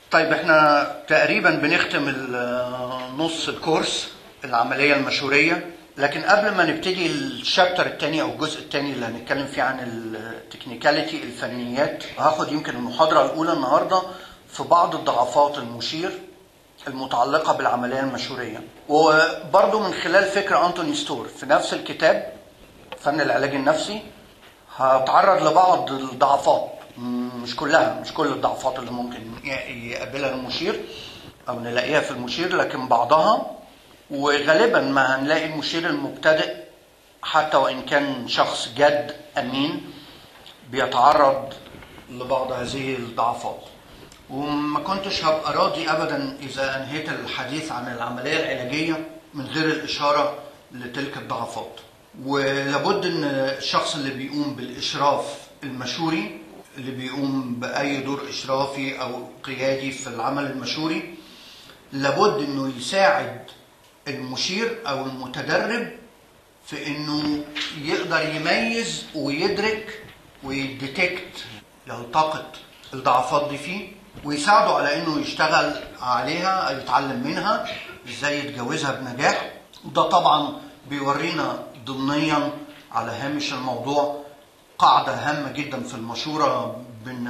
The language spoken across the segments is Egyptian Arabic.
طيب احنا تقريبا بنختم ال- نص الكورس العملية المشورية لكن قبل ما نبتدي الشابتر الثاني او الجزء الثاني اللي هنتكلم فيه عن التكنيكاليتي الفنيات هاخد يمكن المحاضرة الأولى النهاردة في بعض الضعفات المشير المتعلقة بالعملية المشورية وبرضه من خلال فكر أنتوني ستور في نفس الكتاب فن العلاج النفسي هتعرض لبعض الضعفات م- مش كلها مش كل الضعفات اللي ممكن ي- يقابلها المشير او نلاقيها في المشير لكن بعضها وغالبا ما هنلاقي المشير المبتدئ حتى وان كان شخص جد امين بيتعرض لبعض هذه الضعفات وما كنتش هبقى راضي ابدا اذا انهيت الحديث عن العمليه العلاجيه من غير الاشاره لتلك الضعفات ولابد ان الشخص اللي بيقوم بالاشراف المشوري اللي بيقوم باي دور اشرافي او قيادي في العمل المشوري لابد انه يساعد المشير او المتدرب في انه يقدر يميز ويدرك ويديتكت يلتقط الضعفات دي فيه ويساعده على انه يشتغل عليها يتعلم منها ازاي يتجاوزها بنجاح وده طبعا بيورينا ضمنيا على هامش الموضوع قاعدة هامة جدا في المشورة بن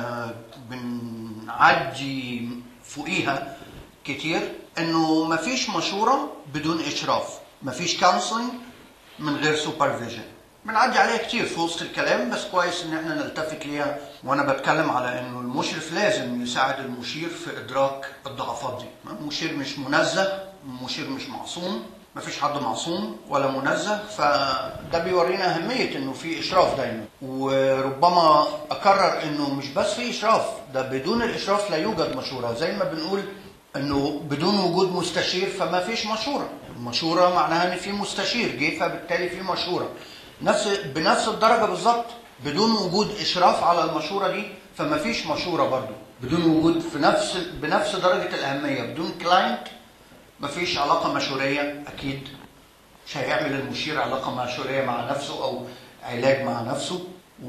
بنعدي فوقيها كتير انه مفيش مشورة بدون اشراف مفيش كونسلنج من غير سوبرفيجن بنعدي عليها كتير في وسط الكلام بس كويس ان احنا نلتفت ليها وانا بتكلم على انه المشرف لازم يساعد المشير في ادراك الضعفات دي المشير مش منزه المشير مش معصوم مفيش حد معصوم ولا منزه فده بيورينا اهميه انه في اشراف دايما وربما اكرر انه مش بس في اشراف ده بدون الاشراف لا يوجد مشوره زي ما بنقول انه بدون وجود مستشير فما فيش مشوره المشوره معناها ان في مستشير جه فبالتالي في مشوره نفس بنفس الدرجه بالظبط بدون وجود اشراف على المشوره دي فما فيش مشوره برضو بدون وجود في نفس بنفس درجه الاهميه بدون كلاينت مفيش علاقه مشوريه اكيد مش هيعمل المشير علاقه مشوريه مع نفسه او علاج مع نفسه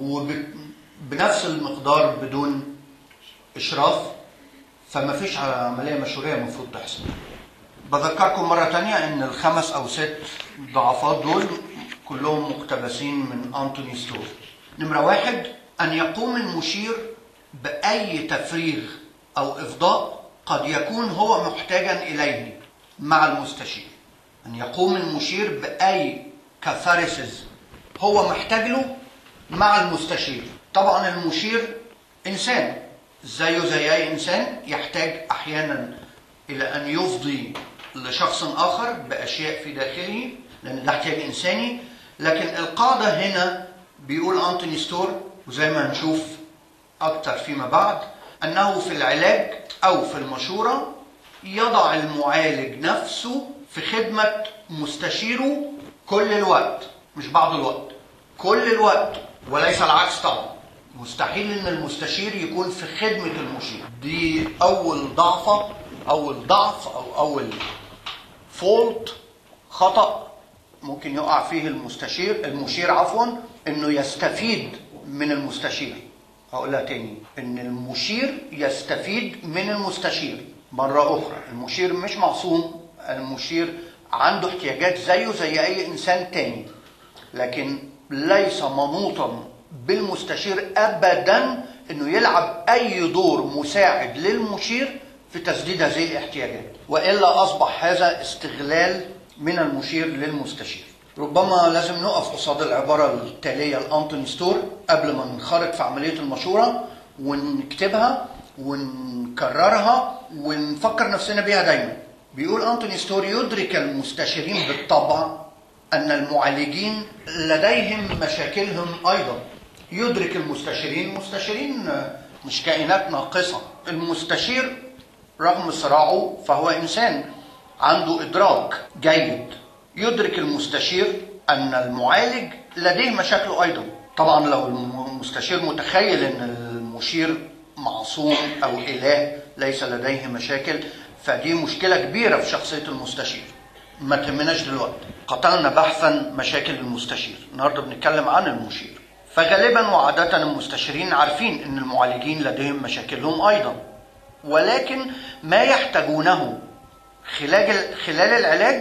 وبنفس المقدار بدون اشراف فما فيش عمليه مشوريه المفروض تحصل بذكركم مرة تانية ان الخمس او ست ضعفات دول كلهم مقتبسين من انتوني ستور نمرة واحد ان يقوم المشير باي تفريغ او افضاء قد يكون هو محتاجا اليه مع المستشير ان يقوم المشير باي كاثاريسز هو محتاج له مع المستشير طبعا المشير انسان زيه زي اي انسان يحتاج احيانا الى ان يفضي لشخص اخر باشياء في داخله لان ده احتياج انساني لكن القاعده هنا بيقول انتوني ستور وزي ما هنشوف اكتر فيما بعد انه في العلاج او في المشوره يضع المعالج نفسه في خدمه مستشيره كل الوقت مش بعض الوقت كل الوقت وليس العكس طبعا مستحيل ان المستشير يكون في خدمه المشير دي اول ضعفه اول ضعف او اول فولت خطا ممكن يقع فيه المستشير المشير عفوا انه يستفيد من المستشير هقولها تاني ان المشير يستفيد من المستشير مرة أخرى المشير مش معصوم المشير عنده احتياجات زيه زي أي إنسان تاني لكن ليس منوطا بالمستشير أبدا أنه يلعب أي دور مساعد للمشير في تسديد هذه الاحتياجات وإلا أصبح هذا استغلال من المشير للمستشير ربما لازم نقف قصاد العبارة التالية لأنتوني ستور قبل ما ننخرط في عملية المشورة ونكتبها ونكررها ونفكر نفسنا بيها دايما بيقول أنتوني ستور يدرك المستشيرين بالطبع أن المعالجين لديهم مشاكلهم أيضا يدرك المستشيرين المستشيرين مش كائنات ناقصة المستشير رغم صراعه فهو إنسان عنده إدراك جيد يدرك المستشير أن المعالج لديه مشاكله أيضا طبعا لو المستشير متخيل أن المشير معصوم أو إله ليس لديه مشاكل فدي مشكلة كبيرة في شخصية المستشير ما تهمناش دلوقتي قطعنا بحثا مشاكل المستشير النهارده بنتكلم عن المشير فغالبا وعادة المستشيرين عارفين ان المعالجين لديهم مشاكلهم ايضا ولكن ما يحتاجونه خلال خلال العلاج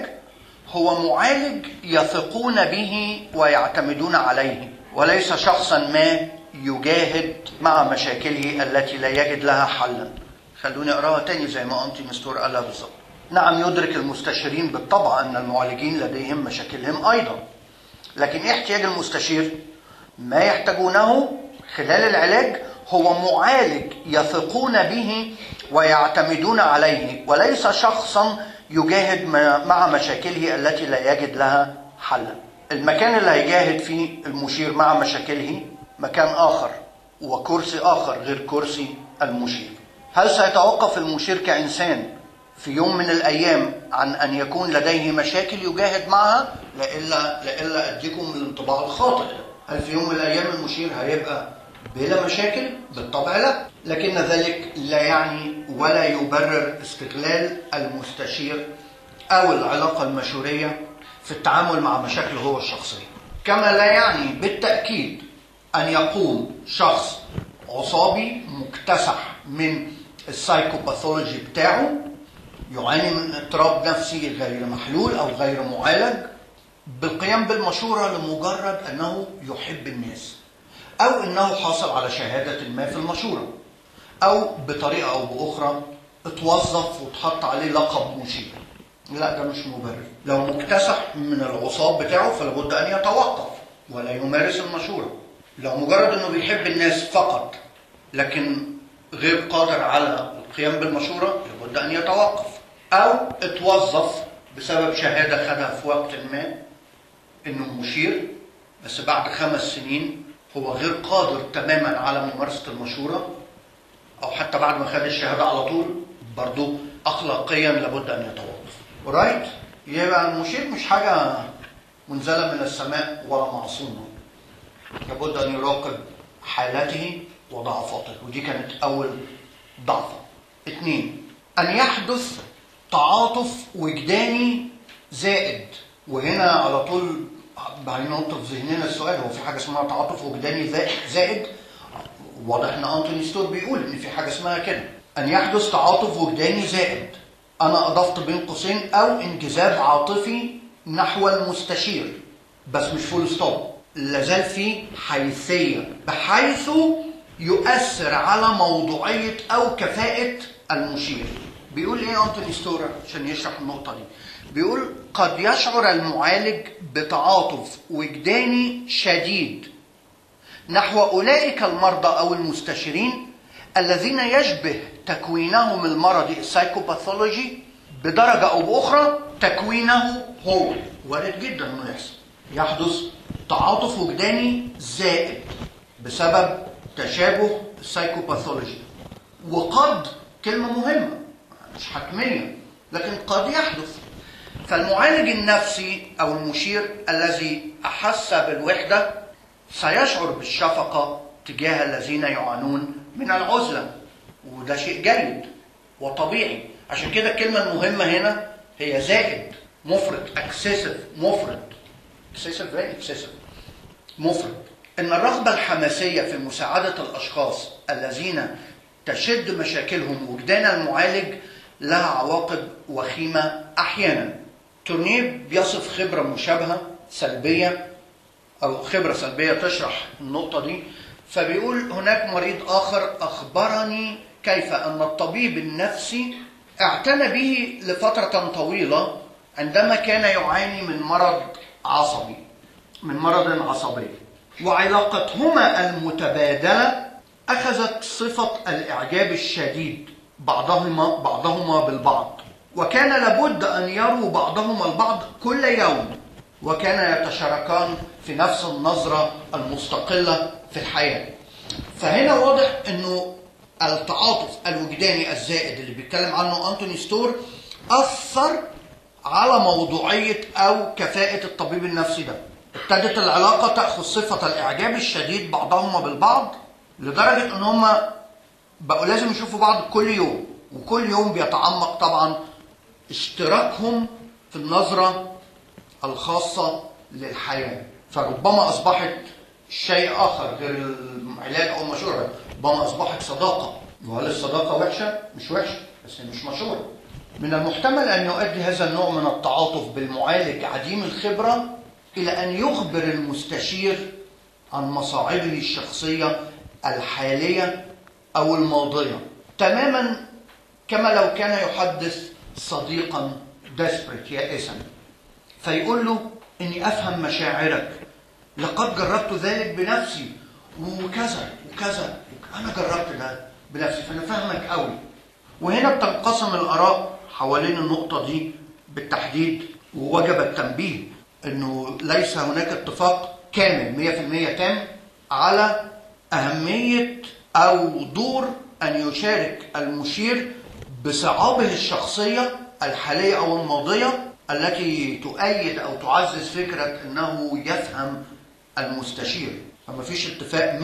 هو معالج يثقون به ويعتمدون عليه وليس شخصا ما يجاهد مع مشاكله التي لا يجد لها حلا خلوني اقراها تاني زي ما انتي مستور قالها بالظبط نعم يدرك المستشارين بالطبع ان المعالجين لديهم مشاكلهم ايضا لكن ايه احتياج المستشير ما يحتاجونه خلال العلاج هو معالج يثقون به ويعتمدون عليه وليس شخصا يجاهد مع مشاكله التي لا يجد لها حلا المكان اللي هيجاهد فيه المشير مع مشاكله مكان آخر وكرسي آخر غير كرسي المشير هل سيتوقف المشير كإنسان في يوم من الأيام عن أن يكون لديه مشاكل يجاهد معها لإلا, لإلا أديكم الانطباع الخاطئ هل في يوم من الأيام المشير هيبقى بلا مشاكل بالطبع لا لكن ذلك لا يعني ولا يبرر استغلال المستشير أو العلاقة المشورية في التعامل مع مشاكله هو الشخصية كما لا يعني بالتأكيد أن يقوم شخص عصابي مكتسح من السايكوباثولوجي بتاعه يعاني من اضطراب نفسي غير محلول أو غير معالج بالقيام بالمشورة لمجرد أنه يحب الناس أو أنه حاصل على شهادة ما في المشورة أو بطريقة أو بأخرى اتوظف واتحط عليه لقب مشير لا ده مش مبرر لو مكتسح من العصاب بتاعه فلابد أن يتوقف ولا يمارس المشورة لو مجرد أنه بيحب الناس فقط لكن غير قادر على القيام بالمشورة لابد أن يتوقف أو اتوظف بسبب شهادة خدها في وقت ما انه مشير بس بعد خمس سنين هو غير قادر تماما على ممارسة المشورة أو حتى بعد ما خد الشهادة على طول برضه أخلاقيا لابد أن يتوقف. رايت؟ يبقى المشير مش حاجة منزلة من السماء ولا معصومة. لابد أن يراقب حالته وضعفاته ودي كانت أول ضعفة. اثنين أن يحدث تعاطف وجداني زائد وهنا على طول هينط في ذهننا السؤال هو في حاجه اسمها تعاطف وجداني زائد واضح ان انتوني ستور بيقول ان في حاجه اسمها كده ان يحدث تعاطف وجداني زائد انا اضفت بين قوسين او انجذاب عاطفي نحو المستشير بس مش فول ستوب لازال في حيثيه بحيث يؤثر على موضوعيه او كفاءه المشير بيقول ايه انتوني ستور عشان يشرح النقطه دي بيقول قد يشعر المعالج بتعاطف وجداني شديد نحو اولئك المرضى او المستشيرين الذين يشبه تكوينهم المرضي السايكوباثولوجي بدرجه او باخرى تكوينه هو وارد جدا انه يحصل يحدث تعاطف وجداني زائد بسبب تشابه السايكوباثولوجي وقد كلمه مهمه مش حتميه لكن قد يحدث فالمعالج النفسي او المشير الذي احس بالوحده سيشعر بالشفقه تجاه الذين يعانون من العزله وده شيء جيد وطبيعي عشان كده الكلمه المهمه هنا هي زائد مفرط اكسسيف مفرط اكسسيف فيري اكسسيف مفرط ان الرغبه الحماسيه في مساعده الاشخاص الذين تشد مشاكلهم وجدان المعالج لها عواقب وخيمه احيانا تورنيه بيصف خبرة مشابهة سلبية أو خبرة سلبية تشرح النقطة دي فبيقول هناك مريض آخر أخبرني كيف أن الطبيب النفسي اعتنى به لفترة طويلة عندما كان يعاني من مرض عصبي من مرض عصبي وعلاقتهما المتبادلة أخذت صفة الإعجاب الشديد بعضهما بعضهما بالبعض وكان لابد أن يروا بعضهما البعض كل يوم وكان يتشاركان في نفس النظرة المستقلة في الحياة فهنا واضح أنه التعاطف الوجداني الزائد اللي بيتكلم عنه أنتوني ستور أثر على موضوعية أو كفاءة الطبيب النفسي ده ابتدت العلاقة تأخذ صفة الإعجاب الشديد بعضهما بالبعض لدرجة أن هما بقوا لازم يشوفوا بعض كل يوم وكل يوم بيتعمق طبعا اشتراكهم في النظرة الخاصة للحياة فربما أصبحت شيء آخر غير العلاج أو المشورة ربما أصبحت صداقة وهل الصداقة وحشة؟ مش وحشة بس هي مش مشهورة من المحتمل أن يؤدي هذا النوع من التعاطف بالمعالج عديم الخبرة إلى أن يخبر المستشير عن مصاعبه الشخصية الحالية أو الماضية تماما كما لو كان يحدث صديقا ديسبريت يائسا فيقول له إني أفهم مشاعرك لقد جربت ذلك بنفسي وكذا وكذا أنا جربت ده بنفسي فأنا فاهمك قوي وهنا بتنقسم الآراء حوالين النقطة دي بالتحديد ووجب التنبيه انه ليس هناك اتفاق كامل 100% تام على أهمية أو دور أن يشارك المشير بصعابه الشخصية الحالية أو الماضية التي تؤيد أو تعزز فكرة أنه يفهم المستشير فما فيش اتفاق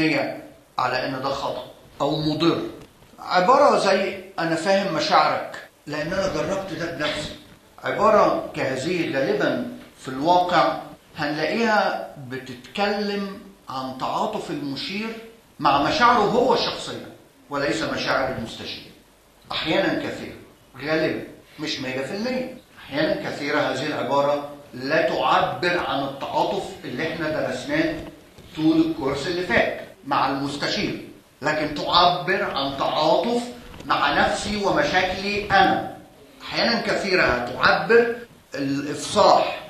100% على أن ده خطأ أو مضر عبارة زي أنا فاهم مشاعرك لأن أنا جربت ده بنفسي عبارة كهذه غالبا في الواقع هنلاقيها بتتكلم عن تعاطف المشير مع مشاعره هو الشخصية وليس مشاعر المستشير أحيانا كثيرة غالبا مش 100% أحيانا كثيرة هذه العبارة لا تعبر عن التعاطف اللي احنا درسناه طول الكورس اللي فات مع المستشير لكن تعبر عن تعاطف مع نفسي ومشاكلي أنا أحيانا كثيرة تعبر الإفصاح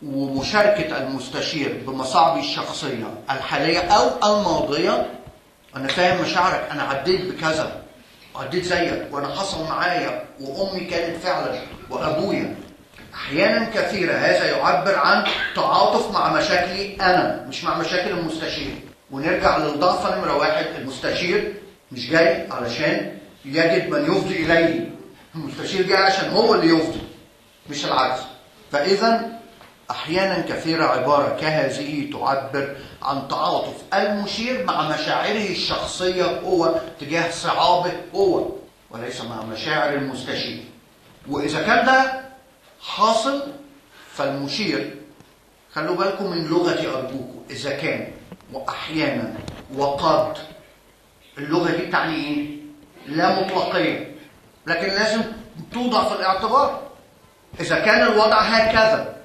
ومشاركة المستشير بمصاعبي الشخصية الحالية أو الماضية أنا فاهم مشاعرك أنا عديت بكذا عديت زيك وأنا حصل معايا وأمي كانت فعلا وأبويا أحيانا كثيرة هذا يعبر عن تعاطف مع مشاكلي أنا مش مع مشاكل المستشير ونرجع للضعف نمرة واحد المستشير مش جاي علشان يجد من يفضي إليه المستشير جاي عشان هو اللي يفضي مش العكس فإذا أحيانا كثيرة عبارة كهذه تعبر عن تعاطف المشير مع مشاعره الشخصية هو تجاه صعابه هو وليس مع مشاعر المستشير وإذا كان ده حاصل فالمشير خلوا بالكم من لغتي أرجوكم إذا كان وأحيانا وقد اللغة دي تعني إيه؟ لا مطلقية لكن لازم توضع في الاعتبار إذا كان الوضع هكذا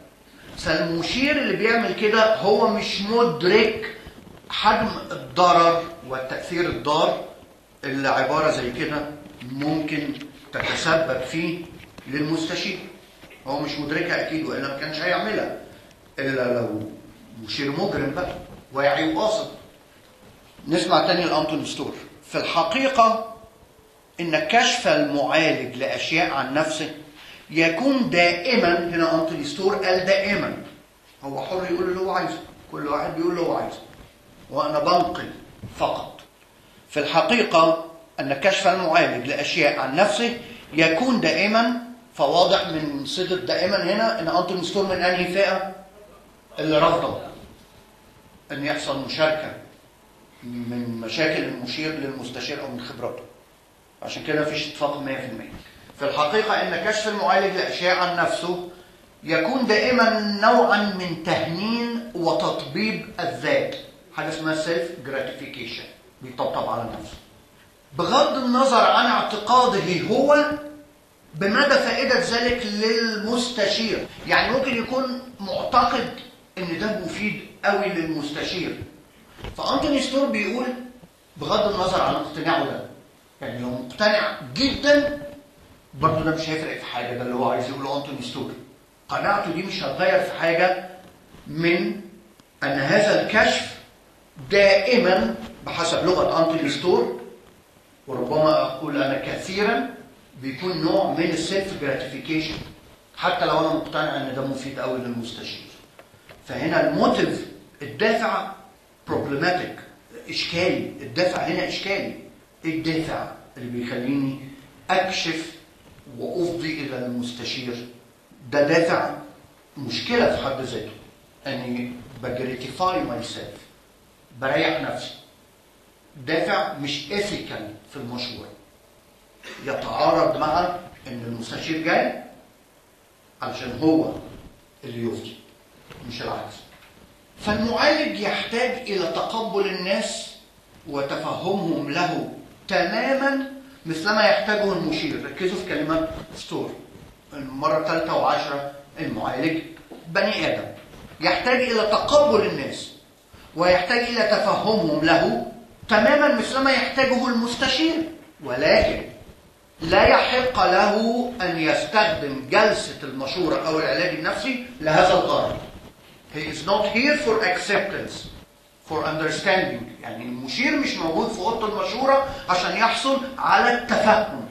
فالمشير اللي بيعمل كده هو مش مدرك حجم الضرر والتأثير الضار اللي عبارة زي كده ممكن تتسبب فيه للمستشير هو مش مدركها أكيد وإلا ما كانش هيعملها إلا لو مشير مجرم بقى واعي وقاصد نسمع تاني لأنتون ستور في الحقيقة إن كشف المعالج لأشياء عن نفسه يكون دائما هنا أنتوني ستور قال دائما هو حر يقول اللي هو عايزه كل واحد بيقول اللي هو عايزه وأنا بنقل فقط في الحقيقة أن كشف المعالج لأشياء عن نفسه يكون دائما فواضح من صيغة دائما هنا أن أنتوني ستور من أنهي فئة اللي رافضة أن يحصل مشاركة من مشاكل المشير للمستشير أو من خبراته عشان كده مفيش اتفاق 100% في الحقيقة أن كشف المعالج لأشياء عن نفسه يكون دائما نوعا من تهنين وتطبيب الذات حاجة اسمها سيلف جراتيفيكيشن بيطبطب على نفسه بغض النظر عن اعتقاده هو بمدى فائدة ذلك للمستشير يعني ممكن يكون معتقد ان ده مفيد قوي للمستشير فأنتوني ستور بيقول بغض النظر عن اقتناعه ده يعني لو مقتنع جدا برضه ده مش هيفرق في حاجه ده اللي هو عايز يقوله انتوني ستور قناعته دي مش هتغير في حاجه من ان هذا الكشف دائما بحسب لغه انتوني ستور وربما اقول انا كثيرا بيكون نوع من السيلف جراتيفيكيشن حتى لو انا مقتنع ان ده مفيد قوي للمستشير فهنا الموتيف الدافع بروبلماتيك اشكالي الدافع هنا اشكالي ايه الدافع اللي بيخليني اكشف وافضي الى المستشير ده دافع مشكله في حد ذاته اني بجريتيفاي ماي سيلف بريح نفسي دافع مش اثيكال في المشروع يتعارض مع ان المستشير جاي علشان هو اللي يفضي مش العكس فالمعالج يحتاج الى تقبل الناس وتفهمهم له تماما مثلما يحتاجه المشير ركزوا في كلمة ستور المرة الثالثة وعشرة المعالج بني آدم يحتاج إلى تقبل الناس ويحتاج إلى تفهمهم له تماما مثلما يحتاجه المستشير ولكن لا يحق له أن يستخدم جلسة المشورة أو العلاج النفسي لهذا الغرض. He is not here for acceptance, for understanding. يعني المشير مش موجود في أوضة المشورة عشان يحصل على التفهم.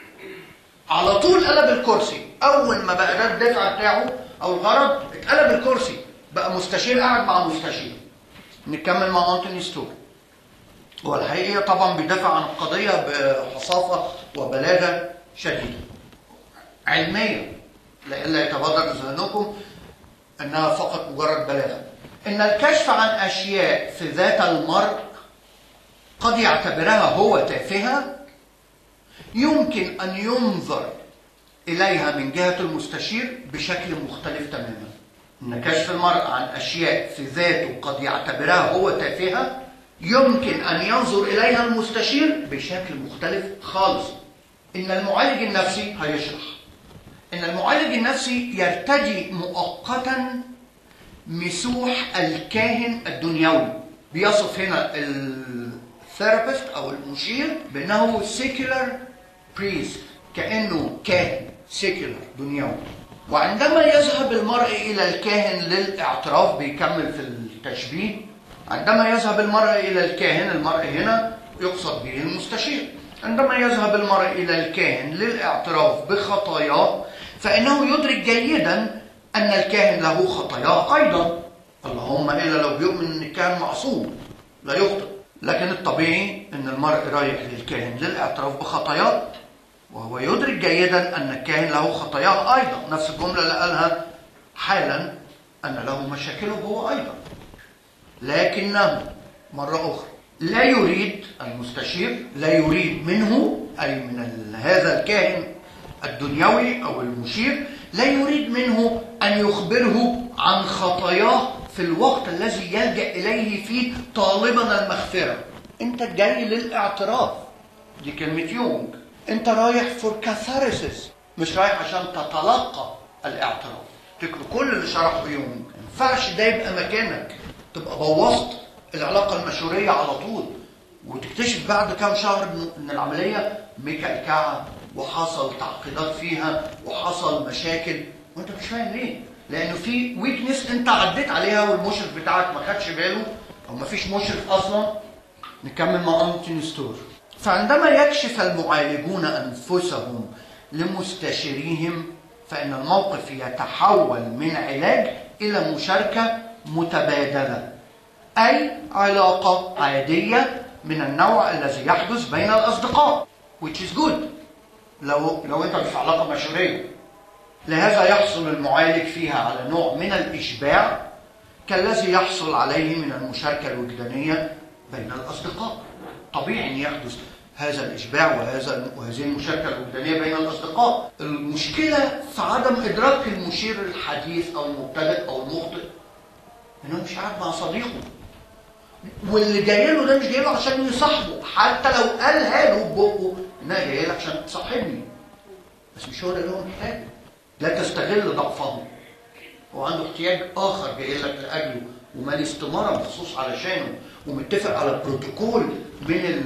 على طول قلب الكرسي، أول ما بقى ده الدفع بتاعه أو الغرض اتقلب الكرسي، بقى مستشير قاعد مع مستشير. نكمل مع أنتوني ستور. والحقيقة طبعا بيدافع عن القضية بحصافة وبلاغة شديدة علميا لئلا يتبادر ذهنكم أنها فقط مجرد بلاغة إن الكشف عن أشياء في ذات المرء قد يعتبرها هو تافهة يمكن أن ينظر إليها من جهة المستشير بشكل مختلف تماما إن كشف المرء عن أشياء في ذاته قد يعتبرها هو تافهة يمكن أن ينظر إليها المستشير بشكل مختلف خالص إن المعالج النفسي هيشرح إن المعالج النفسي يرتدي مؤقتا مسوح الكاهن الدنيوي بيصف هنا الثيرابيست أو المشير بأنه secular priest كأنه كاهن secular دنيوي وعندما يذهب المرء إلى الكاهن للاعتراف بيكمل في التشبيه عندما يذهب المرء إلى الكاهن المرء هنا يقصد به المستشير عندما يذهب المرء إلى الكاهن للاعتراف بخطاياه فإنه يدرك جيدا أن الكاهن له خطاياه أيضا اللهم إلا لو بيؤمن أن الكاهن معصوم لا يخطئ لكن الطبيعي أن المرء رايح للكاهن للاعتراف بخطاياه وهو يدرك جيدا أن الكاهن له خطاياه أيضا نفس الجملة اللي قالها حالا أن له مشاكله هو أيضا لكنه مرة أخرى لا يريد المستشير لا يريد منه أي من هذا الكاهن الدنيوي أو المشير لا يريد منه أن يخبره عن خطاياه في الوقت الذي يلجأ إليه فيه طالبا المغفرة أنت جاي للاعتراف دي كلمة يونج أنت رايح فور كاثاريسيس مش رايح عشان تتلقى الاعتراف تكتب كل اللي شرحه يونج ما ينفعش ده يبقى مكانك تبقى بوظت العلاقة المشورية على طول وتكتشف بعد كام شهر ان العملية مكلكعة وحصل تعقيدات فيها وحصل مشاكل وانت مش فاهم ليه لانه في ويكنس انت عديت عليها والمشرف بتاعك ما خدش باله او ما فيش مشرف اصلا نكمل مع انتوني ستور فعندما يكشف المعالجون انفسهم لمستشيريهم فان الموقف يتحول من علاج الى مشاركه متبادله اي علاقه عاديه من النوع الذي يحدث بين الاصدقاء which is good لو لو انت في علاقه مشوريه لهذا يحصل المعالج فيها على نوع من الاشباع كالذي يحصل عليه من المشاركه الوجدانيه بين الاصدقاء طبيعي ان يحدث هذا الاشباع وهذا وهذه المشاركه الوجدانيه بين الاصدقاء المشكله في عدم ادراك المشير الحديث او المبتدئ او المخطئ انه مش قاعد مع صديقه واللي جاي له ده مش جاي له عشان يصاحبه حتى لو قالها له ببقه انها جايه لك عشان تصاحبني بس مش هو ده اللي هو محتاجه لا تستغل ضعفه هو عنده احتياج اخر جاي لك لاجله ومالي استماره مخصوص علشانه ومتفق على بروتوكول من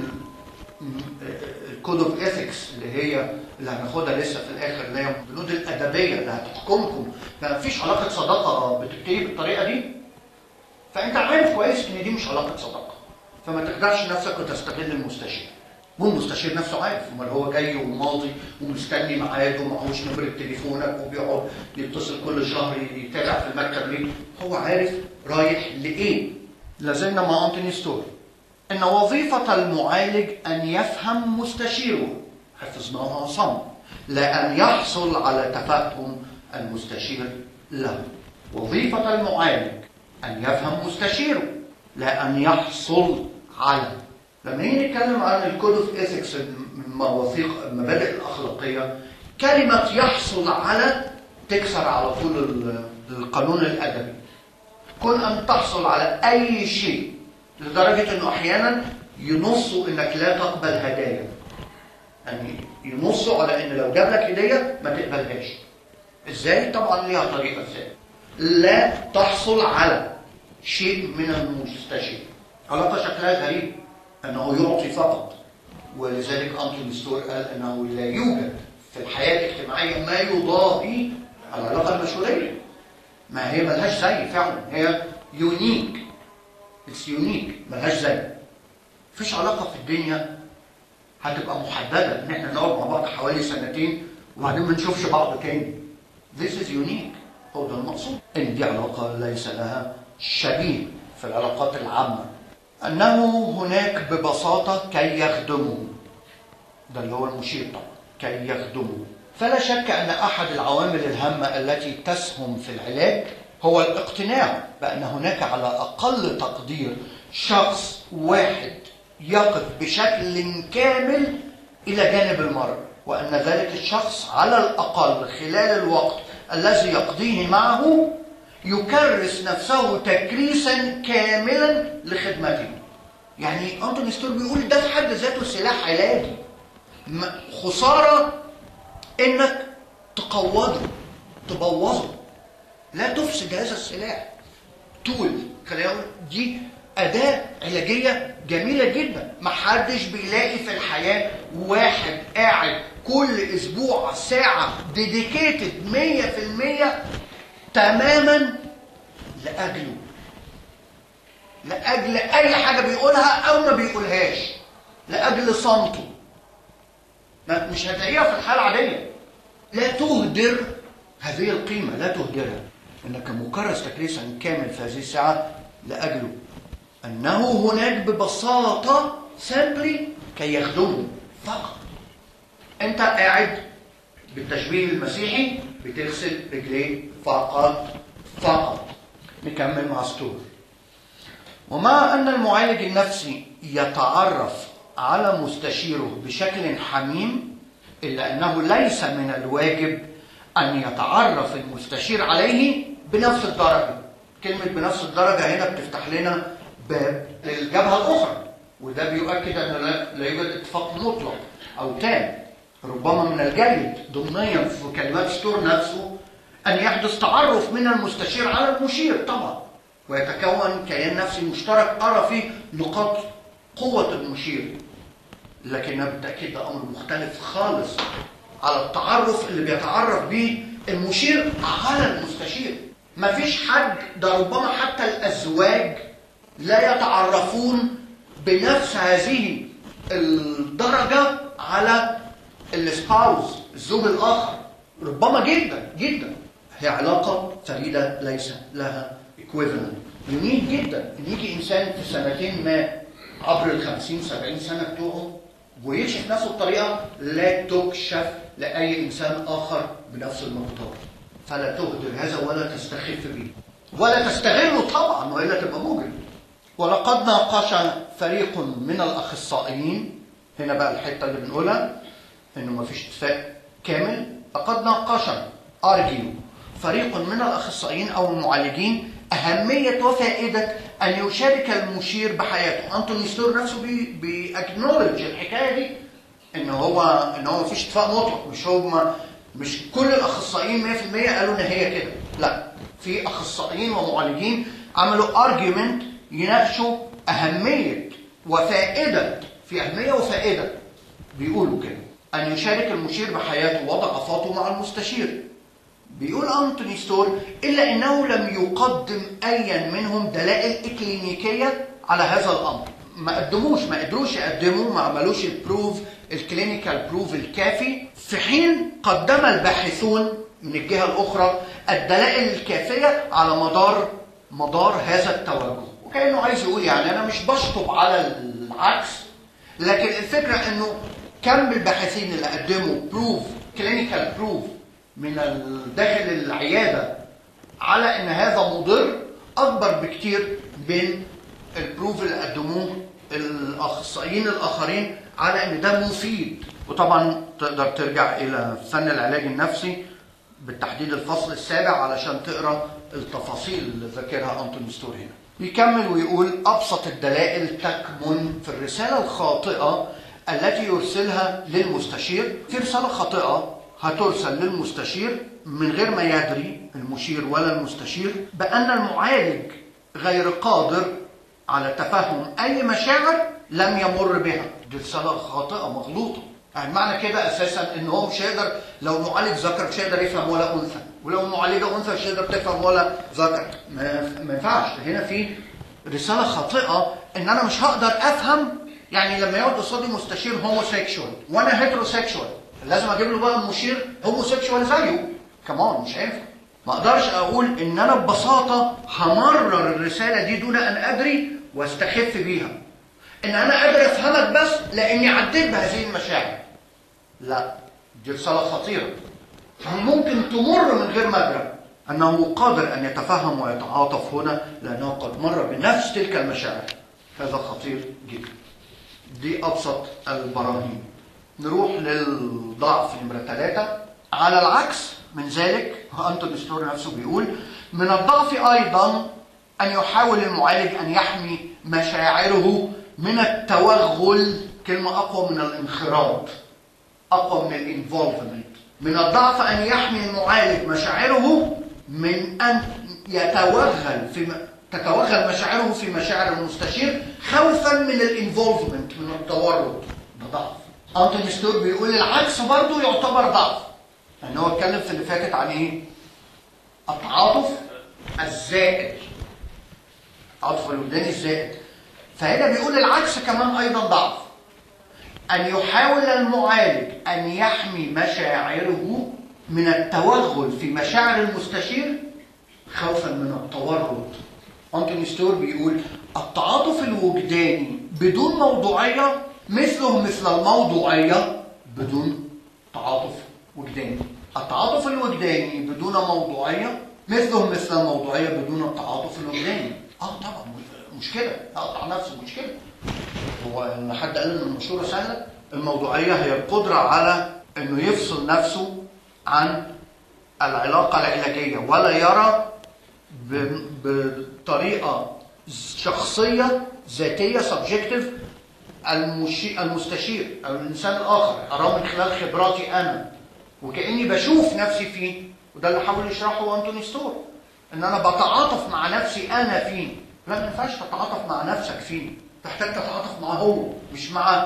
الكود اوف ايثكس اللي هي اللي هناخدها لسه في الاخر اللي هي البنود الادبيه اللي هتحكمكم ما فيش علاقه صداقه بتبتدي بالطريقه دي فانت عارف كويس ان دي مش علاقه صداقه فما تخدعش نفسك وتستغل المستشير والمستشير نفسه عارف امال هو جاي وماضي ومستني ميعاد ومعهوش نمره تليفونك وبيقعد يتصل كل شهر يتابع في المكتب ليه هو عارف رايح لايه لازلنا مع انتوني ستور ان وظيفه المعالج ان يفهم مستشيره حفظناها صم لا ان يحصل على تفهم المستشير له وظيفه المعالج أن يفهم مستشيره لا أن يحصل على لما نيجي نتكلم عن الكود اوف ايثكس المواثيق المبادئ الأخلاقية كلمة يحصل على تكسر على طول القانون الأدبي كن أن تحصل على أي شيء لدرجة أنه أحيانا ينصوا انك لا تقبل هدايا يعني ينصوا على ان لو جاب لك هديه ما تقبلهاش ازاي طبعا ليها طريقه ازاي لا تحصل على شيء من المستشير علاقه شكلها غريب انه يعطي فقط ولذلك انتوني ستور قال انه لا يوجد في الحياه الاجتماعيه ما يضاهي العلاقه المشهوريه ما هي ملهاش زي فعلا هي يونيك اتس يونيك ملهاش زي مفيش علاقه في الدنيا هتبقى محدده ان احنا نقعد مع بعض حوالي سنتين وبعدين ما نشوفش بعض تاني This is unique هو ده المقصود ان دي علاقه ليس لها شبيه في العلاقات العامه انه هناك ببساطه كي يخدموا ده اللي هو المشير طبعا كي يخدموا فلا شك ان احد العوامل الهامه التي تسهم في العلاج هو الاقتناع بان هناك على اقل تقدير شخص واحد يقف بشكل كامل الى جانب المرء وان ذلك الشخص على الاقل خلال الوقت الذي يقضيه معه يكرس نفسه تكريسا كاملا لخدمته يعني انتوني ستور بيقول ده في حد ذاته سلاح علاجي خساره انك تقوضه تبوظه لا تفسد هذا السلاح تول خلينا دي أداة علاجية جميلة جدا محدش بيلاقي في الحياة واحد قاعد كل أسبوع ساعة ديديكيتد مية في المية تماما لأجله لأجل أي حاجة بيقولها أو ما بيقولهاش لأجل صمته مش هتلاقيها في الحالة العادية لا تهدر هذه القيمة لا تهدرها انك مكرس تكريسا كامل في هذه الساعة لأجله أنه هناك ببساطة سامبلي كي يخدمه فقط أنت قاعد بالتشبيه المسيحي بتغسل رجليه فقط فقط نكمل مع ستور ومع أن المعالج النفسي يتعرف على مستشيره بشكل حميم إلا أنه ليس من الواجب أن يتعرف المستشير عليه بنفس الدرجة كلمة بنفس الدرجة هنا بتفتح لنا باب للجبهة الأخرى وده بيؤكد أن لا يوجد اتفاق مطلق أو تام ربما من الجيد ضمنيا في كلمات ستور نفسه أن يحدث تعرف من المستشير على المشير طبعا ويتكون كيان نفسي مشترك أرى فيه نقاط قوة المشير لكن بالتأكيد ده أمر مختلف خالص على التعرف اللي بيتعرف به المشير على المستشير مفيش حد ده ربما حتى الأزواج لا يتعرفون بنفس هذه الدرجة على السباوز الزوج الآخر ربما جدا جدا هي علاقة فريدة ليس لها equivalent يونيك جدا ان يجي انسان في سنتين ما عبر ال 50 70 سنة بتوعه ويكشف نفسه بطريقة لا تكشف لأي إنسان آخر بنفس المقدار فلا تهدر هذا ولا تستخف به ولا تستغله طبعا وإلا تبقى مجرم ولقد ناقش فريق من الأخصائيين هنا بقى الحتة اللي بنقولها إنه ما فيش اتفاق كامل لقد ناقش أرجيو فريق من الأخصائيين أو المعالجين أهمية وفائدة أن يشارك المشير بحياته أنتوني ستور نفسه بيأكنولج الحكاية دي إن هو إن هو مفيش اتفاق مطلق مش هو مش كل الأخصائيين 100% قالوا إن هي كده لا في أخصائيين ومعالجين عملوا أرجيومنت يناقشوا أهمية وفائدة في أهمية وفائدة بيقولوا كده أن يشارك المشير بحياته وضعفاته مع المستشير بيقول أنتوني ستور إلا أنه لم يقدم أيا منهم دلائل إكلينيكية على هذا الأمر ما قدموش ما قدروش يقدموا ما عملوش البروف الكلينيكال بروف الكافي في حين قدم الباحثون من الجهة الأخرى الدلائل الكافية على مدار مدار هذا التوجه وكأنه عايز يقول يعني أنا مش بشطب على العكس لكن الفكرة أنه كم الباحثين اللي قدموا بروف كلينيكال بروف من داخل العيادة على ان هذا مضر اكبر بكتير من البروف اللي قدموه الاخصائيين الاخرين على ان ده مفيد وطبعا تقدر ترجع الى فن العلاج النفسي بالتحديد الفصل السابع علشان تقرا التفاصيل اللي ذاكرها انتوني ستور هنا يكمل ويقول أبسط الدلائل تكمن في الرسالة الخاطئة التي يرسلها للمستشير في رسالة خاطئة هترسل للمستشير من غير ما يدري المشير ولا المستشير بأن المعالج غير قادر على تفهم أي مشاعر لم يمر بها دي رسالة خاطئة مغلوطة يعني معنى كده أساسا إن هو مش هيقدر لو معالج ذكر مش هيقدر يفهم ولا أنثى ولو معالجة أنثى مش هيقدر تفهم ولا ذكر ما ما ينفعش هنا في رسالة خاطئة إن أنا مش هقدر أفهم يعني لما يقعد قصادي مستشير هوموسيكشوال وأنا هيتروسيكشوال لازم أجيب له بقى مشير هوموسيكشوال زيه كمان مش هينفع ما اقدرش اقول ان انا ببساطه همرر الرساله دي دون ان ادري واستخف بيها ان انا قادر افهمك بس لاني عديت بهذه المشاعر لا دي رساله خطيره ممكن تمر من غير ما ادرك انه قادر ان يتفهم ويتعاطف هنا لانه قد مر بنفس تلك المشاعر هذا خطير جدا دي ابسط البراهين نروح للضعف نمره ثلاثه على العكس من ذلك أنتون ستور نفسه بيقول من الضعف أيضا أن يحاول المعالج أن يحمي مشاعره من التوغل كلمة أقوى من الانخراط أقوى من الانفولفمنت من الضعف أن يحمي المعالج مشاعره من أن يتوغل في م... تتوغل مشاعره في مشاعر المستشير خوفا من الانفولفمنت من التورط ده ضعف أنتوني ستور بيقول العكس برضه يعتبر ضعف لان هو اتكلم في اللي فاتت عن ايه؟ التعاطف الزائد التعاطف الوجداني الزائد فهنا بيقول العكس كمان ايضا ضعف ان يحاول المعالج ان يحمي مشاعره من التوغل في مشاعر المستشير خوفا من التورط أنتوني ستور بيقول التعاطف الوجداني بدون موضوعية مثله مثل الموضوعية بدون تعاطف وجداني التعاطف الوجداني بدون موضوعية مثله مثل الموضوعية بدون التعاطف الوجداني اه طبعا مشكلة اقطع نفسه مشكلة هو ان حد قال ان المشورة سهلة الموضوعية هي القدرة على انه يفصل نفسه عن العلاقة العلاجية ولا يرى بطريقة شخصية ذاتية سبجكتيف المستشير او الانسان الاخر اراه من خلال خبراتي انا وكاني بشوف نفسي فيه وده اللي حاول يشرحه انتوني ستور ان انا بتعاطف مع نفسي انا فيه لا ما ينفعش تتعاطف مع نفسك فيه تحتاج تتعاطف مع هو مش مع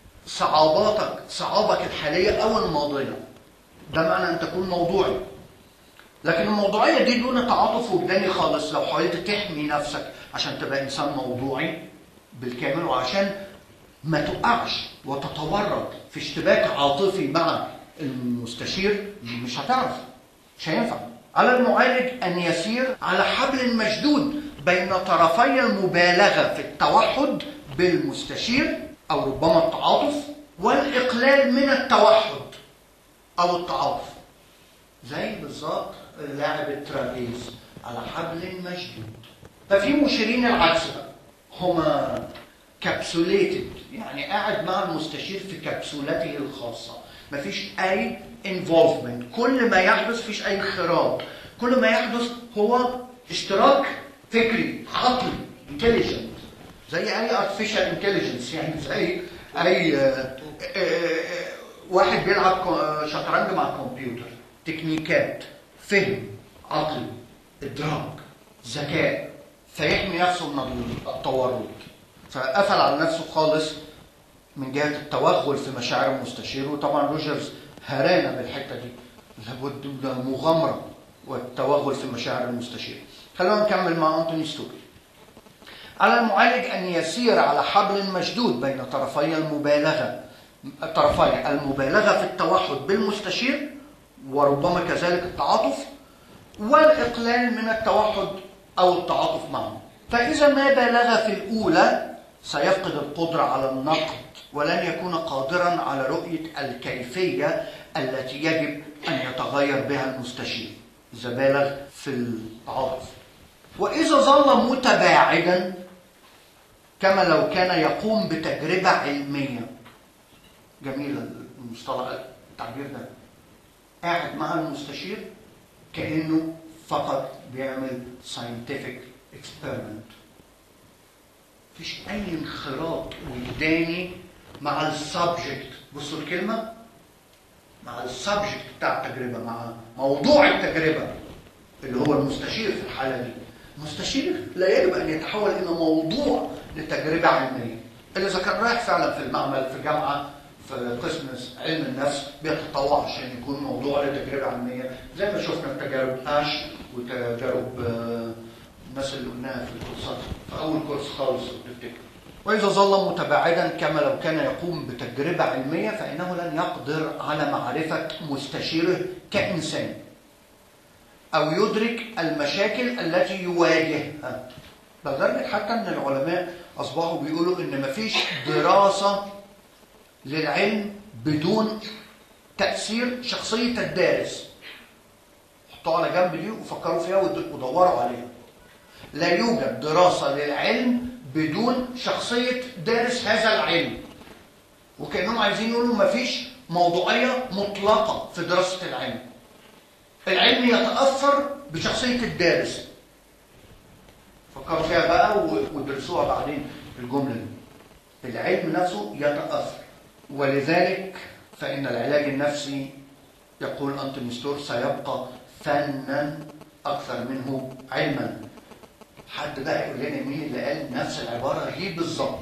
صعوباتك صعوبك الحاليه او الماضيه ده معنى ان تكون موضوعي لكن الموضوعيه دي دون تعاطف وجداني خالص لو حاولت تحمي نفسك عشان تبقى انسان موضوعي بالكامل وعشان ما تقعش وتتورط في اشتباك عاطفي مع المستشير مش هتعرف مش هينفع على المعالج أن يسير على حبل مشدود بين طرفي المبالغة في التوحد بالمستشير أو ربما التعاطف والإقلال من التوحد أو التعاطف زي بالظبط لاعب الترابيز على حبل مشدود ففي مشيرين العكس بقى هما كابسوليتد يعني قاعد مع المستشير في كبسولته الخاصه مفيش اي انفولفمنت كل ما يحدث فيش اي انخراط كل ما يحدث هو اشتراك فكري عقلي انتليجنت زي اي ارتفيشال انتليجنس يعني زي اي آآ آآ واحد بيلعب شطرنج مع الكمبيوتر تكنيكات فهم عقلي ادراك ذكاء فيحمي نفسه من التورط فقفل على نفسه خالص من جهه التوغل في مشاعر المستشير وطبعا روجرز هرانا بالحته دي لابد من المغامره والتوغل في مشاعر المستشير خلونا نكمل مع انتوني ستوري على المعالج ان يسير على حبل مشدود بين طرفي المبالغه طرفي المبالغه في التوحد بالمستشير وربما كذلك التعاطف والاقلال من التوحد او التعاطف معه فاذا ما بالغ في الاولى سيفقد القدره على النقد ولن يكون قادرا على رؤيه الكيفيه التي يجب ان يتغير بها المستشير اذا بالغ في التعاطف واذا ظل متباعدا كما لو كان يقوم بتجربه علميه جميل المصطلح التعبير ده قاعد مع المستشير كانه فقط بيعمل scientific experiment مفيش اي انخراط وجداني مع السبجكت بصوا الكلمه مع السبجكت بتاع التجربه مع موضوع التجربه اللي هو المستشير في الحاله دي المستشير لا يجب ان يتحول الى موضوع لتجربه علميه الا اذا كان رايح فعلا في المعمل في جامعه في قسم علم النفس بيتطوع عشان يكون موضوع لتجربه علميه زي ما شفنا في تجارب اش وتجارب آه، الناس اللي قلناها في الكورسات في اول كورس خالص لو تفتكر واذا ظل متباعدا كما لو كان يقوم بتجربه علميه فانه لن يقدر على معرفه مستشيره كانسان او يدرك المشاكل التي يواجهها لدرجه حتى ان العلماء اصبحوا بيقولوا ان مفيش دراسه للعلم بدون تاثير شخصيه الدارس حطوها على جنب دي وفكروا فيها ود- ودوروا عليها لا يوجد دراسه للعلم بدون شخصيه دارس هذا العلم وكانهم عايزين يقولوا مفيش موضوعيه مطلقه في دراسه العلم العلم يتاثر بشخصيه الدارس فكروا فيها بقى و- ودرسوها بعدين الجمله دي العلم نفسه يتاثر ولذلك فان العلاج النفسي يقول انتوني ستور سيبقى فنا اكثر منه علما حد بقى يقول لنا مين اللي قال نفس العباره دي بالظبط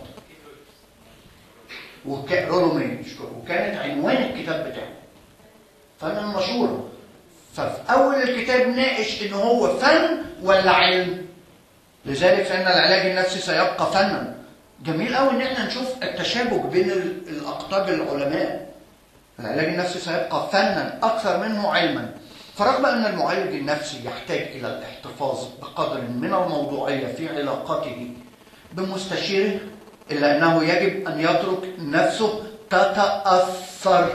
وكان رولو ماي وكانت عنوان الكتاب بتاعه فن المشهورة ففي أول الكتاب ناقش إن هو فن ولا علم لذلك فإن العلاج النفسي سيبقى فنا جميل قوي إن احنا نشوف التشابك بين ال- الأقطاب العلماء العلاج النفسي سيبقى فنا أكثر منه علما فرغم أن المعالج النفسي يحتاج إلى الاحتفاظ بقدر من الموضوعية في علاقته بمستشيره إلا أنه يجب أن يترك نفسه تتأثر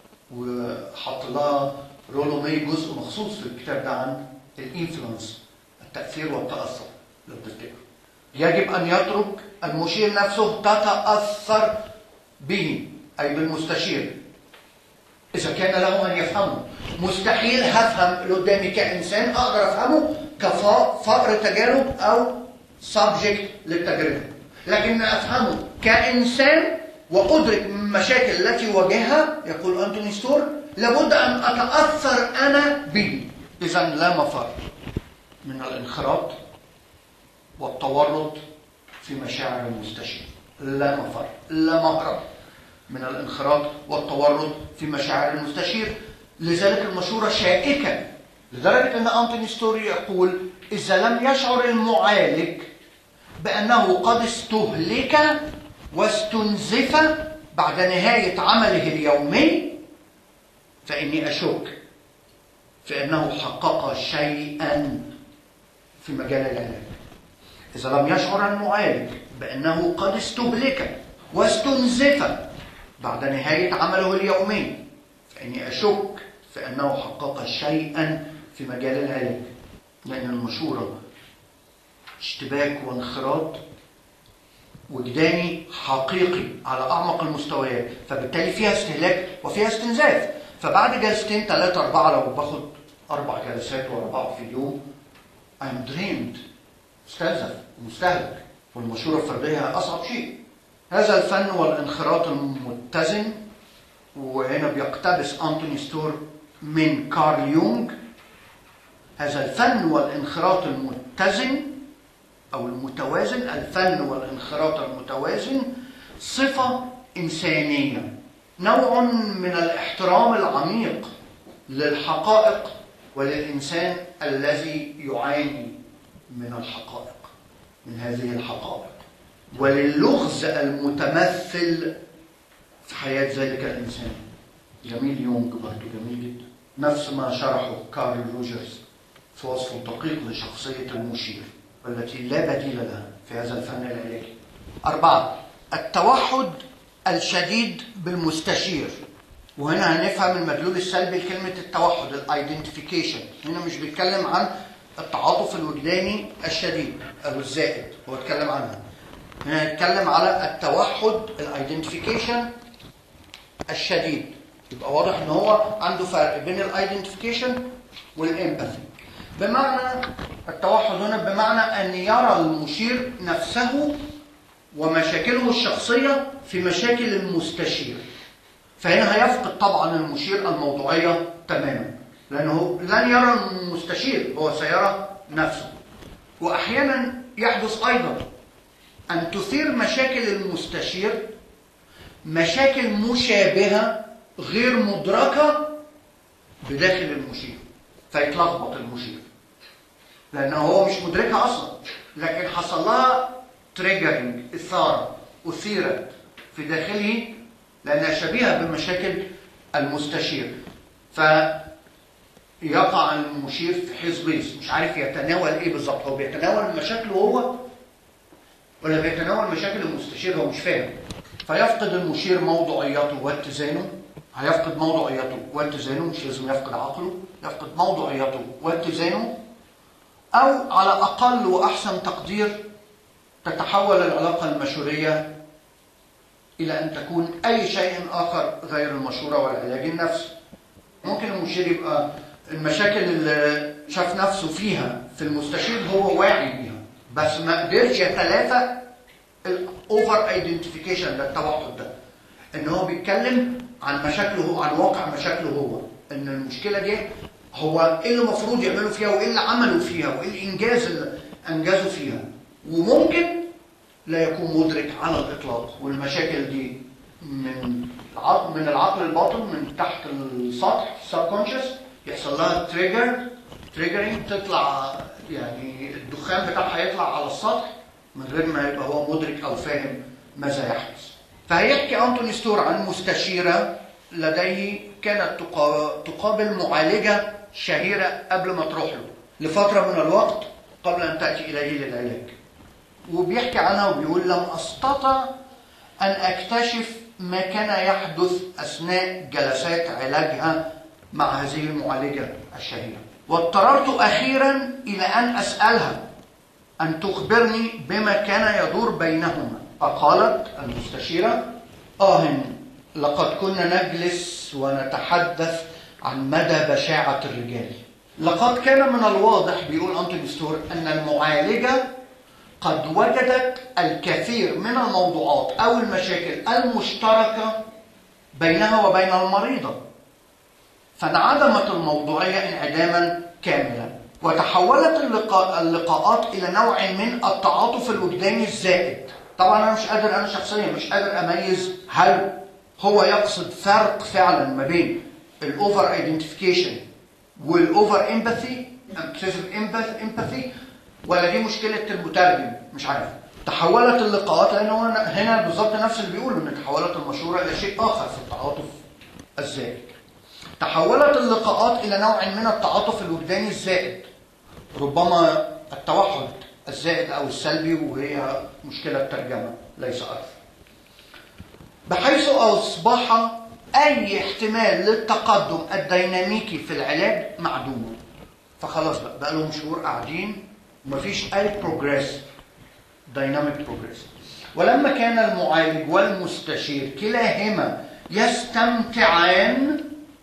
وحط لها رولو ماي جزء مخصوص في الكتاب ده عن الانفلونس التأثير والتأثر لو تفتكروا يجب أن يترك المشير نفسه تتأثر به أي بالمستشير إذا كان له أن يفهمه مستحيل هفهم اللي قدامي كإنسان أقدر أفهمه كفقر تجارب أو سبجكت للتجربة لكن أفهمه كإنسان وأدرك المشاكل التي يواجهها يقول أنتوني ستور لابد أن أتأثر أنا به إذا لا مفر من الانخراط والتورط في مشاعر المستشير لا مفر لا مهرب من الانخراط والتورط في مشاعر المستشير لذلك المشورة شائكة لدرجة أن أنتوني ستوري يقول إذا لم يشعر المعالج بأنه قد استهلك واستنزف بعد نهاية عمله اليومي فإني أشك في أنه حقق شيئا في مجال العلاج إذا لم يشعر المعالج بأنه قد استهلك واستنزف بعد نهاية عمله اليومي فإني أشك في أنه حقق شيئا في مجال العلاج لأن المشورة اشتباك وانخراط وجداني حقيقي على أعمق المستويات فبالتالي فيها استهلاك وفيها استنزاف فبعد جلستين ثلاثة أربعة لو باخد أربع جلسات ورا بعض في اليوم I'm drained مستنزف ومستهلك والمشورة الفردية أصعب شيء هذا الفن والانخراط المتزن وهنا بيقتبس أنتوني ستور من كارل يونغ هذا الفن والانخراط المتزن أو المتوازن الفن والانخراط المتوازن صفة إنسانية نوع من الاحترام العميق للحقائق وللإنسان الذي يعاني من الحقائق من هذه الحقائق وللغز المتمثل في حياة ذلك الإنسان جميل يونغ برضه جميل جدا نفس ما شرحه كارل روجرز في وصفه الدقيق لشخصية المشير والتي لا بديل لها في هذا الفن العلاجي أربعة التوحد الشديد بالمستشير وهنا هنفهم المدلول السلبي لكلمة التوحد الايدنتيفيكيشن هنا مش بيتكلم عن التعاطف الوجداني الشديد أو الزائد هو اتكلم عنها هنا هنتكلم على التوحد الايدنتيفيكيشن الشديد يبقى واضح ان هو عنده فرق بين الايدنتيفيكيشن والامباثي بمعنى التوحد هنا بمعنى ان يرى المشير نفسه ومشاكله الشخصية في مشاكل المستشير فهنا هيفقد طبعا المشير الموضوعية تماما لأنه لن يرى المستشير هو سيرى نفسه وأحيانا يحدث أيضا أن تثير مشاكل المستشير مشاكل مشابهة غير مدركة بداخل المشير فيتلخبط المشير لأنه هو مش مدركها أصلا لكن حصل لها تريجرنج إثارة أثيرت في داخله لأنها شبيهة بمشاكل المستشير فيقع المشير في حزبيس مش عارف يتناول إيه بالظبط هو بيتناول مشاكله هو ولا بيتناول مشاكل المستشير هو مش فاهم فيفقد المشير موضوعيته واتزانه هيفقد موضوعيته واتزانه مش لازم يفقد عقله يفقد موضوعيته واتزانه أو على أقل وأحسن تقدير تتحول العلاقة المشورية إلى أن تكون أي شيء آخر غير المشورة والعلاج النفسي ممكن المشير يبقى المشاكل اللي شاف نفسه فيها في المستشير هو واعي بيها بس ما قدرش يتلافى الاوفر ايدنتيفيكيشن ده التوحد ده ان هو بيتكلم عن مشاكله هو عن واقع مشاكله هو ان المشكله دي هو ايه اللي المفروض يعملوا فيها وايه اللي عملوا فيها وايه الانجاز اللي انجزوا فيها وممكن لا يكون مدرك على الاطلاق والمشاكل دي من العقل من العقل الباطن من تحت السطح subconscious يحصل لها تريجر تريجرنج تطلع يعني الدخان بتاعها يطلع على السطح من غير ما يبقى هو مدرك او فاهم ماذا يحدث فهيحكي انتوني ستور عن مستشيره لديه كانت تقابل معالجه شهيره قبل ما تروح له لفتره من الوقت قبل ان تاتي اليه للعلاج وبيحكي عنها وبيقول لم استطع ان اكتشف ما كان يحدث اثناء جلسات علاجها مع هذه المعالجه الشهيره واضطررت اخيرا الى ان اسالها أن تخبرني بما كان يدور بينهما فقالت المستشيرة آه لقد كنا نجلس ونتحدث عن مدى بشاعة الرجال لقد كان من الواضح بيقول أنتوني ستور أن المعالجة قد وجدت الكثير من الموضوعات أو المشاكل المشتركة بينها وبين المريضة فانعدمت الموضوعية انعداما كاملا وتحولت اللقاء اللقاءات الى نوع من التعاطف الوجداني الزائد طبعا انا مش قادر انا شخصيا مش قادر اميز هل هو يقصد فرق فعلا ما بين الاوفر ايدنتيفيكيشن والاوفر امباثي اكسسيف امباثي ولا دي مشكله المترجم مش عارف تحولت اللقاءات لانه هنا بالظبط نفس اللي بيقوله ان تحولت المشوره الى شيء اخر في التعاطف الزائد تحولت اللقاءات الى نوع من التعاطف الوجداني الزائد ربما التوحد الزائد او السلبي وهي مشكله ترجمه ليس اكثر بحيث اصبح اي احتمال للتقدم الديناميكي في العلاج معدوم فخلاص بقى, بقى لهم شهور قاعدين ومفيش اي بروجريس دايناميك بروجريس ولما كان المعالج والمستشير كلاهما يستمتعان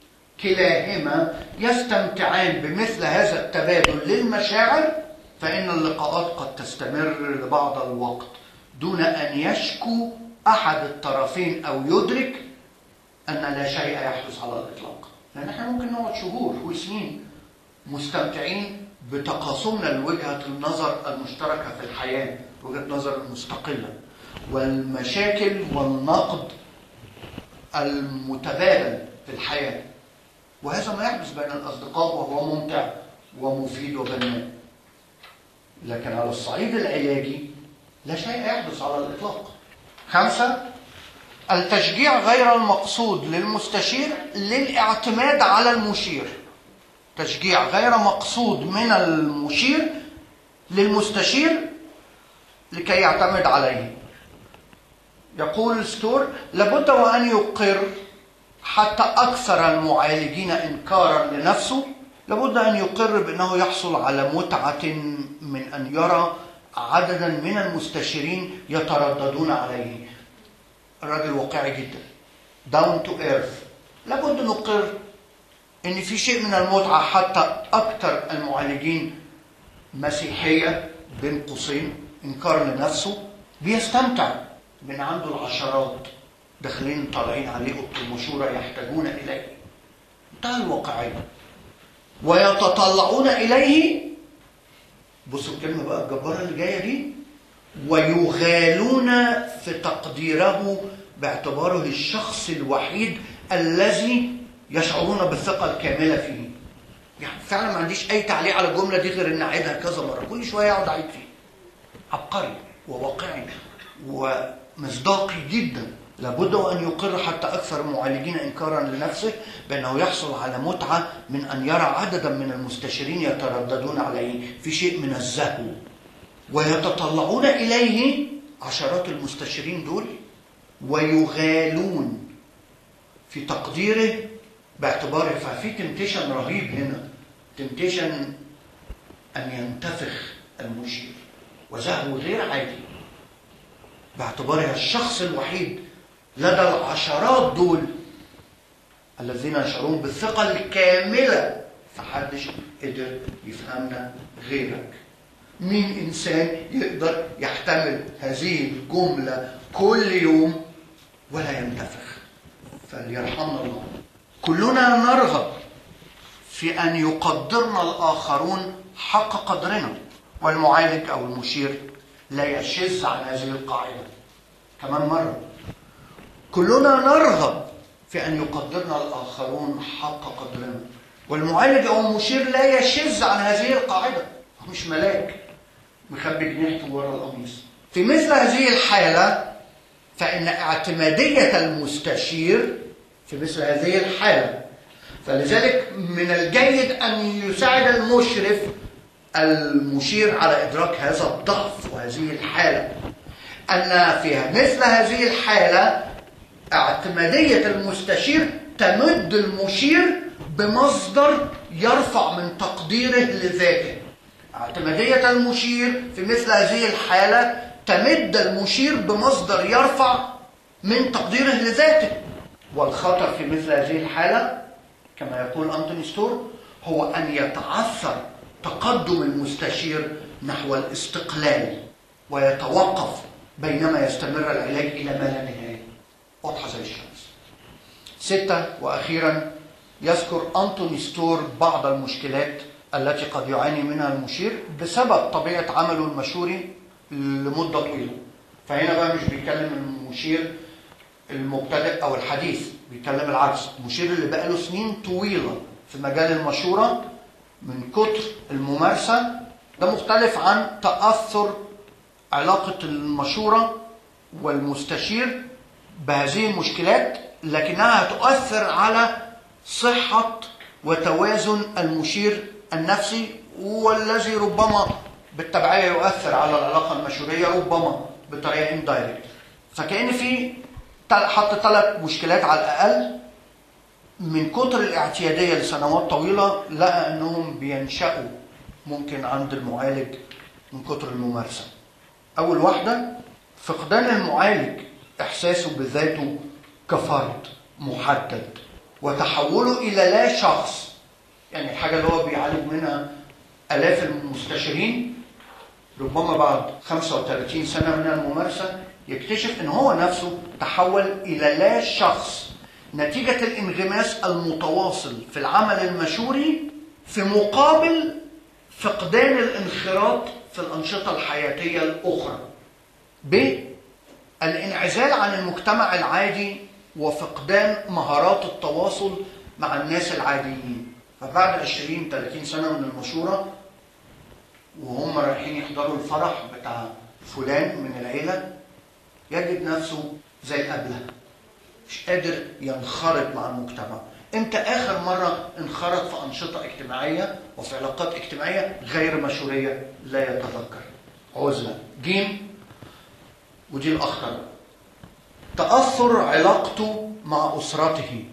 كلاهما يستمتعان بمثل هذا التبادل للمشاعر فإن اللقاءات قد تستمر لبعض الوقت دون أن يشكو أحد الطرفين أو يدرك أن لا شيء يحدث على الإطلاق لأن احنا ممكن نقعد شهور وسنين مستمتعين بتقاسمنا لوجهة النظر المشتركة في الحياة وجهة نظر المستقلة والمشاكل والنقد المتبادل في الحياة وهذا ما يحدث بين الأصدقاء وهو ممتع ومفيد وبناء لكن على الصعيد العلاجي لا شيء يحدث على الإطلاق خمسة التشجيع غير المقصود للمستشير للاعتماد على المشير تشجيع غير مقصود من المشير للمستشير لكي يعتمد عليه يقول ستور لابد وأن يقر حتى أكثر المعالجين إنكارا لنفسه لابد أن يقر بأنه يحصل على متعة من أن يرى عددا من المستشيرين يترددون عليه الراجل واقعي جدا داون تو ايرث لابد نقر ان في شيء من المتعه حتى اكثر المعالجين مسيحيه بين قوسين انكار لنفسه بيستمتع من عنده العشرات داخلين طالعين عليه اوضه المشوره يحتاجون اليه منتهى الواقعيه ويتطلعون اليه بصوا الكلمه بقى الجباره اللي جايه دي ويغالون في تقديره باعتباره الشخص الوحيد الذي يشعرون بالثقه الكامله فيه يعني فعلا ما عنديش اي تعليق على الجمله دي غير ان اعيدها كذا مره كل شويه اقعد اعيد فيه عبقري وواقعي ومصداقي جدا لابد وان يقر حتى اكثر المعالجين انكارا لنفسه بانه يحصل على متعه من ان يرى عددا من المستشارين يترددون عليه في شيء من الزهو ويتطلعون اليه عشرات المستشارين دول ويغالون في تقديره باعتباره ففي تمتيشن رهيب هنا تمتيشن ان ينتفخ المشير وزهو غير عادي باعتباره الشخص الوحيد لدى العشرات دول الذين يشعرون بالثقة الكاملة فحدش قدر يفهمنا غيرك مين إنسان يقدر يحتمل هذه الجملة كل يوم ولا ينتفخ فليرحمنا الله كلنا نرغب في أن يقدرنا الآخرون حق قدرنا والمعالج أو المشير لا يشذ عن هذه القاعدة كمان مرة كلنا نرغب في أن يقدرنا الآخرون حق قدرنا والمعالج أو المشير لا يشذ عن هذه القاعدة هو مش ملاك مخبي جنيحته ورا القميص في مثل هذه الحالة فإن اعتمادية المستشير في مثل هذه الحالة فلذلك من الجيد أن يساعد المشرف المشير على إدراك هذا الضعف وهذه الحالة أن في مثل هذه الحالة اعتمادية المستشير تمد المشير بمصدر يرفع من تقديره لذاته اعتمادية المشير في مثل هذه الحالة تمد المشير بمصدر يرفع من تقديره لذاته والخطر في مثل هذه الحالة كما يقول أنتوني ستور هو أن يتعثر تقدم المستشير نحو الاستقلال ويتوقف بينما يستمر العلاج إلى ما لا نهاية واضحة زي الشمس ستة وأخيرا يذكر أنتوني ستور بعض المشكلات التي قد يعاني منها المشير بسبب طبيعة عمله المشوري لمدة طويلة فهنا بقى مش بيتكلم المشير المبتدئ أو الحديث بيتكلم العكس المشير اللي بقى له سنين طويلة في مجال المشورة من كتر الممارسة ده مختلف عن تأثر علاقة المشورة والمستشير بهذه المشكلات لكنها هتؤثر على صحة وتوازن المشير النفسي والذي ربما بالتبعية يؤثر على العلاقة المشورية ربما بطريقة اندايركت فكأن في حط ثلاث مشكلات على الأقل من كتر الاعتيادية لسنوات طويلة لقى أنهم بينشأوا ممكن عند المعالج من كتر الممارسة أول واحدة فقدان المعالج إحساسه بذاته كفرد محدد وتحوله إلى لا شخص يعني الحاجة اللي هو بيعالج منها آلاف المستشارين ربما بعد 35 سنة من الممارسة يكتشف ان هو نفسه تحول الى لا شخص نتيجة الانغماس المتواصل في العمل المشوري في مقابل فقدان الانخراط في الأنشطة الحياتية الأخرى ب الانعزال عن المجتمع العادي وفقدان مهارات التواصل مع الناس العاديين فبعد 20 30 سنة من المشورة وهم رايحين يحضروا الفرح بتاع فلان من العيلة يجد نفسه زي قبلها مش قادر ينخرط مع المجتمع انت اخر مرة انخرط في انشطة اجتماعية وفي علاقات اجتماعية غير مشورية لا يتذكر عزلة جيم ودي الاخطر تأثر علاقته مع اسرته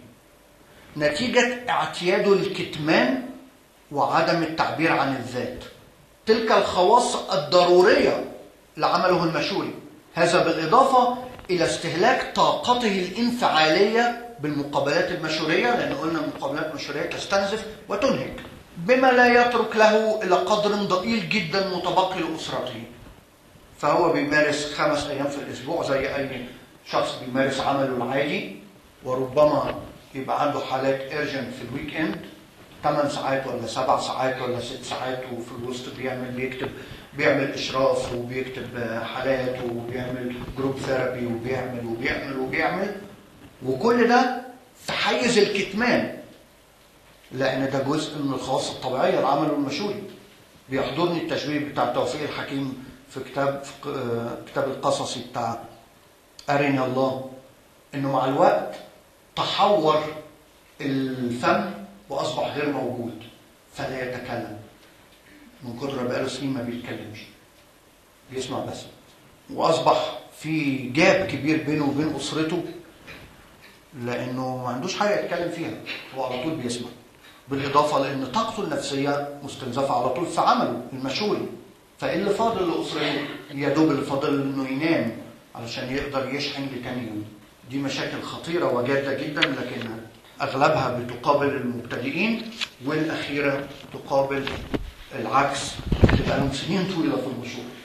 نتيجة اعتياده الكتمان وعدم التعبير عن الذات تلك الخواص الضرورية لعمله المشوري هذا بالإضافة إلى استهلاك طاقته الانفعالية بالمقابلات المشورية لأن قلنا المقابلات المشورية تستنزف وتنهك بما لا يترك له إلا قدر ضئيل جدا متبقي لأسرته فهو بيمارس خمس ايام في الاسبوع زي اي شخص بيمارس عمله العادي وربما يبقى عنده حالات ارجنت في الويك اند 8 ساعات ولا 7 ساعات ولا 6 ساعات وفي الوسط بيعمل بيكتب بيعمل اشراف وبيكتب حالات وبيعمل جروب ثيرابي وبيعمل وبيعمل وبيعمل وكل ده في حيز الكتمان لان ده جزء من الخواص الطبيعيه العمل المشوري بيحضرني التشبيه بتاع توفيق الحكيم في كتاب في كتاب القصصي بتاع أرنا الله إنه مع الوقت تحور الفم وأصبح غير موجود فلا يتكلم من كتر بقاله سنين ما بيتكلمش بيسمع بس وأصبح في جاب كبير بينه وبين أسرته لأنه ما عندوش حاجة يتكلم فيها هو على طول بيسمع بالإضافة لأن طاقته النفسية مستنزفة على طول في عمله المشوري فإيه اللي فاضل لأسرته يا دوب اللي فاضل إنه ينام علشان يقدر يشحن لتاني يوم دي مشاكل خطيرة وجادة جدا لكن أغلبها بتقابل المبتدئين والأخيرة تقابل العكس اللي بقالهم سنين طويلة في المشروع